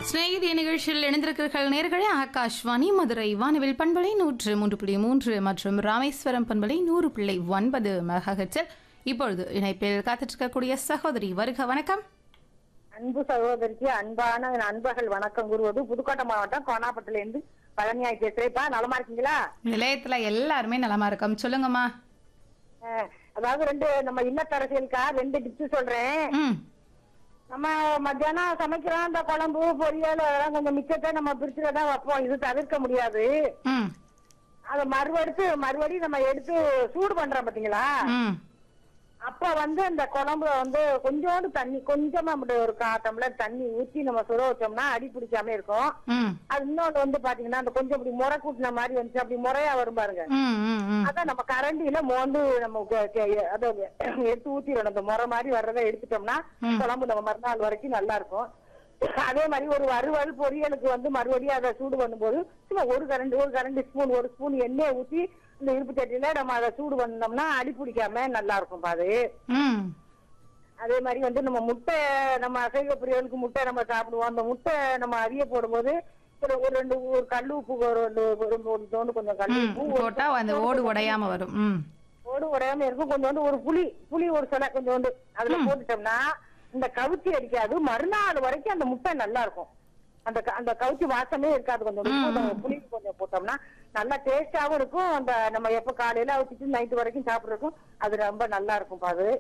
சிநேகிதிய நிகழ்ச்சியில் இணைந்திருக்கிறீர்கள் நேர்களே ஆகாஷ்வாணி மதுரை வானவில் பண்பலை நூற்று மூன்று புள்ளி மூன்று மற்றும் ராமேஸ்வரம் பண்பலை நூறு புள்ளி ஒன்பது மெகாஹெட்ஸில் இப்பொழுது இணைப்பில் காத்திருக்கக்கூடிய சகோதரி வருக வணக்கம் அன்பு சகோதரிக்கு அன்பான நண்பர்கள் வணக்கம் கூறுவது புதுக்கோட்டை மாவட்டம் கோனாப்பட்டில இருந்து பழனியாய் பேசுறேன்ப்பா நலமா இருக்கீங்களா நிலையத்துல எல்லாருமே நலமா இருக்கோம் சொல்லுங்கம்மா அஹ், அதாவது ரெண்டு நம்ம இல்லத்தரசியலுக்கா ரெண்டு டிப்ஸ் சொல்றேன் ம் நம்ம மத்தியானம் சமைக்கிறோம் இந்த குழம்பு பொரியல் அதெல்லாம் கொஞ்சம் மிச்சத்தை நம்ம பிரிச்சுல தான் வைப்போம் இது தவிர்க்க முடியாது ம் அதை மறுவெடுத்து மறுபடி நம்ம எடுத்து சூடு பண்றோம் பாத்தீங்களா ம் அப்ப வந்து அந்த குழம்புல வந்து கொஞ்சோண்டு தண்ணி கொஞ்சமா மட்டும் ஒரு கா டம்ளர் தண்ணி ஊத்தி நம்ம சுட வச்சோம்னா அடி பிடிக்காம இருக்கும் ம் அது இன்னொன்று வந்து பாத்தீங்கன்னா அந்த கொஞ்சம் இப்படி முறை கூட்டின மாதிரி வந்துச்சு அப்படி முறையா வரும் பாருங்க ம் ம் ம் அதான் நம்ம கரண்டியில மோந்து நம்ம கே- கே- அதை எடுத்து ஊத்திடணும் அந்த முறை மாதிரி வர்றதை எடுத்துட்டோம்னா ம். குழம்பு நம்ம மறுநாள் வரைக்கும் நல்லா இருக்கும் அதே மாதிரி ஒரு வறுவல் பொரியலுக்கு வந்து மறுபடியும் அதை சூடு பண்ணும்போது சும்மா ஒரு கரண்டி ஒரு கரண்டி ஸ்பூன் ஒரு ஸ்பூன் எண்ணெயை ஊத்தி இந்த இருப்பு சட்டியில நம்ம அதை சூடு பண்ணோம்னா அடி பிடிக்காம நல்லா இருக்கும் பா அது ம் அதே மாதிரி வந்து நம்ம முட்டை நம்ம அசைவ பிரியர்களுக்கு முட்டை நம்ம சாப்பிடுவோம் அந்த முட்டை நம்ம அவிய போடும்போது ஒரு ஒரு ரெண்டு ஒரு கல் உப்பு ஒரு ரெண்டு ஒரு ஒரு தோண்டு கொஞ்சம் கல் ம் உப்பு ஒரு போட்டா அந்த ஓடு உடையாம வரும் ம் ஓடு உடையாம இருக்கும் கொஞ்சோண்டு ஒரு புளி புளி ஒரு சில கொஞ்சோண்டு அதுல போட்டுட்டோம்னா இந்த கவுச்சி அடிக்காது மறுநாள் வரைக்கும் அந்த முட்டை நல்லா இருக்கும் அந்த க- அந்த கவுச்சி வாசமே இருக்காது கொஞ்சம் உப்பு, கொஞ்சம் புளி கொஞ்சம் போட்டோம்னா நல்லா டேஸ்டாவும் இருக்கும் அந்த நம்ம எப்ப காலையில வச்சுட்டு நைட்டு வரைக்கும் சாப்பிடுறதுக்கும் அது ரொம்ப நல்லா இருக்கும் அது